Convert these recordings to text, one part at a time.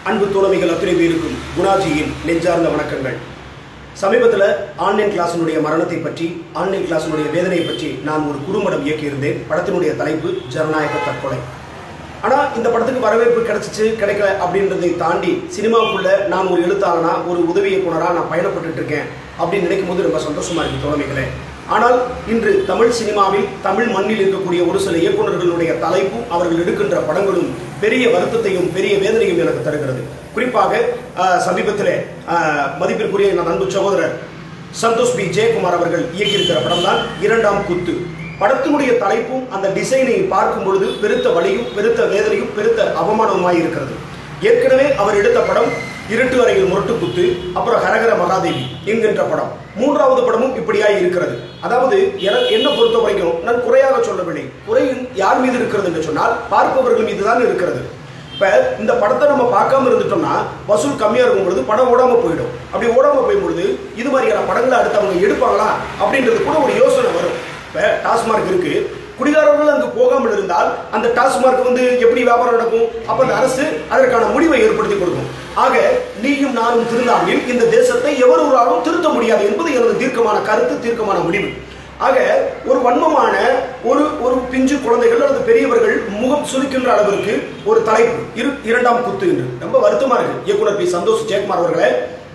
அன்பு தோழமைகள் அத்தனை பேருக்கும் குணாஜியின் நெஞ்சார்ந்த வணக்கங்கள் சமீபத்தில் ஆன்லைன் கிளாஸினுடைய மரணத்தை பற்றி ஆன்லைன் கிளாஸினுடைய வேதனையை பற்றி நான் ஒரு குறும்படம் இயக்கியிருந்தேன் படத்தினுடைய தலைப்பு ஜனநாயக தற்கொலை ஆனால் இந்த படத்துக்கு வரவேற்பு கிடைச்சிச்சு கிடைக்கல அப்படின்றதை தாண்டி சினிமாவுக்குள்ள நான் ஒரு எழுத்தாளனா ஒரு உதவி இயக்குனராக நான் பயணப்பட்டுட்டு இருக்கேன் அப்படின்னு நினைக்கும் போது ரொம்ப சந்தோஷமா இருக்கு தோழமைகளே ஆனால் இன்று தமிழ் சினிமாவில் தமிழ் மண்ணில் இருக்கக்கூடிய ஒரு சில இயக்குனர்களுடைய தலைப்பும் அவர்கள் எடுக்கின்ற படங்களும் பெரிய வருத்தத்தையும் பெரிய வேதனையும் எனக்கு தருகிறது குறிப்பாக ஆஹ், சமீபத்திலே ஆஹ், மதிப்பிற்குரிய என் அன்பு சகோதரர் சந்தோஷ் பி ஜெயக்குமார் அவர்கள் இயக்கியிருக்கிற படம் தான் இரண்டாம் குத்து படத்தினுடைய தலைப்பும் அந்த டிசைனை பார்க்கும் பொழுது பெருத்த வலியும் பெருத்த வேதனையும் பெருத்த அவமானமாய் இருக்கிறது ஏற்கனவே அவர் எடுத்த படம் இருட்டு அறையில் முரட்டு குத்து அப்புறம் ஹரஹர மகாதேவி என்கின்ற படம் மூன்றாவது படமும் இப்படியாய் இருக்கிறது அதாவது என- என்ன பொறுத்த வரைக்கும் நான் குறையாக சொல்லவில்லை குறை யார் மீது இருக்கிறது என்று சொன்னால் பார்ப்பவர்கள் மீது தான் இருக்கிறது இப்ப இந்த படத்தை நம்ம பார்க்காம இருந்துட்டோம்னா வசூல் கம்மியா இருக்கும் பொழுது படம் ஓடாம போயிடும் அப்படி ஓடாம போயும் பொழுது இது மாதிரியான படங்களை அடுத்து அவங்க எடுப்பாங்களா அப்படின்றது கூட ஒரு யோசனை வரும் இப்ப டாஸ்மார்க் இருக்கு குடிகாரர்கள் அங்கு போகாமல் இருந்தால் அந்த டாஸ்மார்க் வந்து எப்படி வியாபாரம் நடக்கும் அப்ப அந்த அரசு அதற்கான முடிவை ஏற்படுத்தி கொடுக்கும் ஆக நீயும் நானும் திருந்தாமல் இந்த தேசத்தை எவர் ஒருவராலும் திருத்த முடியாது என்பது எனது தீர்க்கமான கருத்து தீர்க்கமான முடிவு ஆக ஒரு வன்மமான ஒரு ஒரு பிஞ்சு குழந்தைகள் அல்லது பெரியவர்கள் முகம் சுளிக்கின்ற அளவிற்கு ஒரு தலைப்பு இரு இரண்டாம் குத்து என்று ரொம்ப வருத்தமா இருக்கு இயக்குனர் பி சந்தோஷ் ஜெயக்குமார் அவர்களே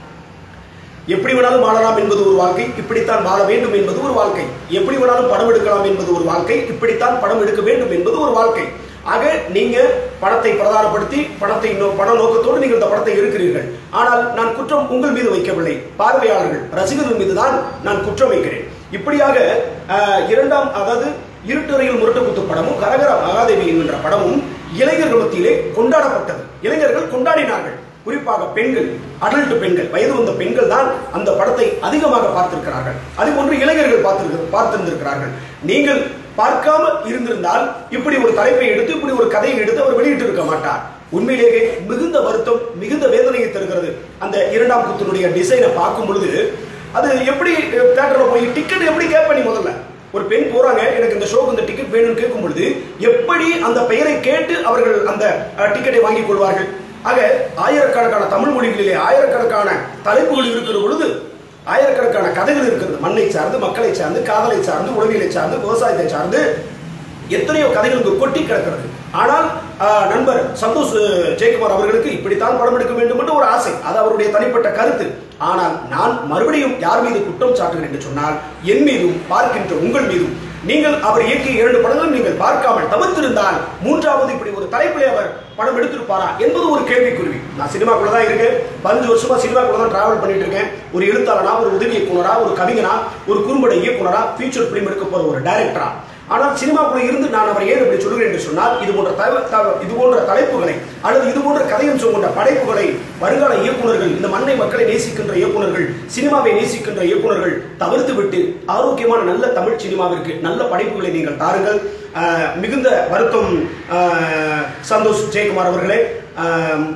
எப்படி வேணாலும் வாழலாம் என்பது ஒரு வாழ்க்கை இப்படித்தான் வாழ வேண்டும் என்பது ஒரு வாழ்க்கை எப்படி வேணாலும் படம் எடுக்கலாம் என்பது ஒரு வாழ்க்கை இப்படித்தான் படம் எடுக்க வேண்டும் என்பது ஒரு வாழ்க்கை ஆக நீங்க பணத்தை பிரதானப்படுத்தி பணத்தை நோ- பண நோக்கத்தோடு நீங்கள் இந்த படத்தை எடுக்கிறீர்கள் ஆனால் நான் குற்றம் உங்கள் மீது வைக்கவில்லை பார்வையாளர்கள் ரசிகர்கள் மீது தான் நான் குற்றம் வைக்கிறேன் இப்படியாக ஆஹ், இரண்டாம் அதாவது இருட்டுறையில் முரட்டு குத்து படமும் கரகர மகாதேவி என்கின்ற படமும் இளைஞர்கள் மத்தியிலே கொண்டாடப்பட்டது இளைஞர்கள் கொண்டாடினார்கள் குறிப்பாக பெண்கள் அடல்ட் பெண்கள் வயது வந்த பெண்கள் தான் அந்த படத்தை அதிகமாக பார்த்திருக்கிறார்கள் அதே போன்று இளைஞர்கள் பார்த்திருக்க பார்த்திருந்திருக்கிறார்கள் நீங்கள் பார்க்காம இருந்திருந்தால் இப்படி ஒரு தலைப்பை எடுத்து இப்படி ஒரு கதையை எடுத்து அவர் வெளியிட்டு இருக்க மாட்டார் உண்மையிலேயே மிகுந்த வருத்தம் மிகுந்த வேதனையை தருகிறது அந்த இரண்டாம் குத்தினுடைய டிசைனை பார்க்கும் பொழுது அது எப்படி தேட்டரில் போய் டிக்கெட் எப்படி கேட்ப நீ முதல்ல ஒரு பெண் போறாங்க எனக்கு இந்த ஷோக்கு இந்த டிக்கெட் வேணும்னு கேட்கும் பொழுது எப்படி அந்த பெயரை கேட்டு அவர்கள் அந்த அஹ், டிக்கெட்டை வாங்கிக் கொள்வார்கள் ஆக ஆயிரக்கணக்கான தமிழ் மொழிகளிலே ஆயிரக்கணக்கான தலைப்புகள் இருக்கிற பொழுது ஆயிரக்கணக்கான கதைகள் இருக்கிறது மண்ணை சார்ந்து மக்களை சார்ந்து காதலை சார்ந்து உளவியலை சார்ந்து விவசாயத்தை சார்ந்து எத்தனையோ கதைகள் இங்கு கொட்டி கிடக்கிறது ஆனால் ஆஹ், நண்பர் சந்தோஷ் அஹ், ஜெயக்குமார் அவர்களுக்கு இப்படித்தான் படம் எடுக்க வேண்டும் என்று ஒரு ஆசை அது அவருடைய தனிப்பட்ட கருத்து ஆனால் நான் மறுபடியும் யார் மீது குற்றம் சாட்டுகிறேன் என்று சொன்னால் என் மீதும் பார்க்கின்ற உங்கள் மீதும் நீங்கள் அவர் இயக்கிய இரண்டு படங்களும் நீங்கள் பார்க்காமல் தவிர்த்திருந்தால் மூன்றாவது இப்படி ஒரு தலைப்பிலே அவர் படம் எடுத்திருப்பாரா என்பது ஒரு கேள்விக்குருவி நான் சினிமாக்குள்ள தான் இருக்கேன் பதினஞ்சு வருஷமா சினிமாக்குள்ள தான் டிராவல் பண்ணிட்டு இருக்கேன் ஒரு எழுத்தாளனா ஒரு உதவி இயக்குனரா ஒரு கவிஞனா ஒரு குறும்பட இயக்குனரா ஃபியூச்சர் பிலிம் எடுக்க போற ஒரு டைரக்டரா ஆனால் சினிமாக்குள்ள இருந்து நான் அவர் ஏன் இப்படி சொல்கிறேன் என்று சொன்னால் இது போன்ற தவ- தவ- இது போன்ற தலைப்புகளை அல்லது இது போன்ற கதையம்சம் கொண்ட படைப்புகளை வருங்கால இயக்குனர்கள் இந்த மண்ணை மக்களை நேசிக்கின்ற இயக்குனர்கள் சினிமாவை நேசிக்கின்ற இயக்குனர்கள் தவிர்த்து விட்டு ஆரோக்கியமான நல்ல தமிழ் சினிமாவிற்கு நல்ல படைப்புகளை நீங்கள் தாருங்கள் ஆஹ், மிகுந்த வருத்தம் ஆஹ், சந்தோஷ் ஜெயக்குமார் அவர்களே ஆஹ்,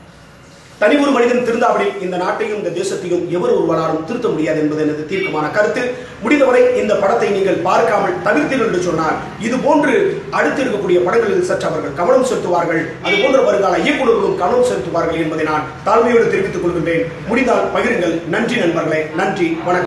தனி ஒரு மனிதன் திருந்தாவிடில் இந்த நாட்டையும் இந்த தேசத்தையும் எவர் ஒருவராலும் திருத்த முடியாது என்பது எனது தீர்க்கமான கருத்து முடிந்தவரை இந்த படத்தை நீங்கள் பார்க்காமல் தவிர்த்தீர்கள் என்று சொன்னால் இது போன்று அடுத்து இருக்கக்கூடிய படங்களில் சற்று அவர்கள் கவனம் செலுத்துவார்கள் அது போன்ற வருங்கால இயக்குநர்களும் கவனம் செலுத்துவார்கள் என்பதை நான் தாழ்மையோடு தெரிவித்துக் கொள்கின்றேன் முடிந்தால் பகிருங்கள் நன்றி நண்பர்களே நன்றி வணக்கம்